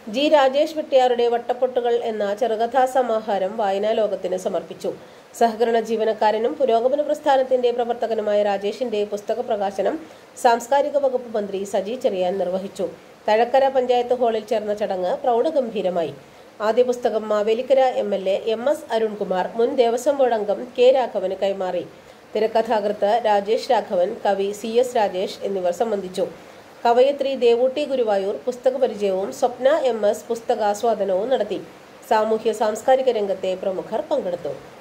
G Rajesh വെട്ടിയാറുടെ വട്ടപ്പൊട്ടുകൾ എന്ന ചെറുകഥാ സമാഹാരം വായനാ ലോകത്തിന് സമർപ്പിച്ചു സഹകരണ ജീവനക്കാരനും പുരോഗമന പ്രസ്ഥാനത്തിന്റെ പ്രവർത്തകനുമായ രാജേഷിന്റെ പുസ്തക പ്രകാശനം സാംസ്കാരിക വകുപ്പ് മന്ത്രി സജി ചെറിയാൻ നിർവഹിച്ചു തഴക്കര പഞ്ചായത്ത് ഹാളിൽ ചേർന്ന ചടങ്ങ് പ്രൗഢഗംഭീരമായി ആദ്യ പുസ്തകം Mavelikkara M L A M S Arunkumar മുൻ ദേവസ്വം ബോർഡ് അംഗം കെ രാഘവന് കൈമാറി തിരക്കഥാകൃത്ത് രാജേഷ് രാഘവൻ കവി സി എസ് രാജേഷ് എന്നിവർ സംബന്ധിച്ചു കവയത്രി ദേവൂട്ടി ഗുരുവായൂർ പുസ്തക പരിചയവും സ്വപ്ന എം എസ് പുസ്തകാസ്വാദനവും നടത്തി സാമൂഹ്യ സാംസ്കാരിക രംഗത്തെ പ്രമുഖർ പങ്കെടുത്തു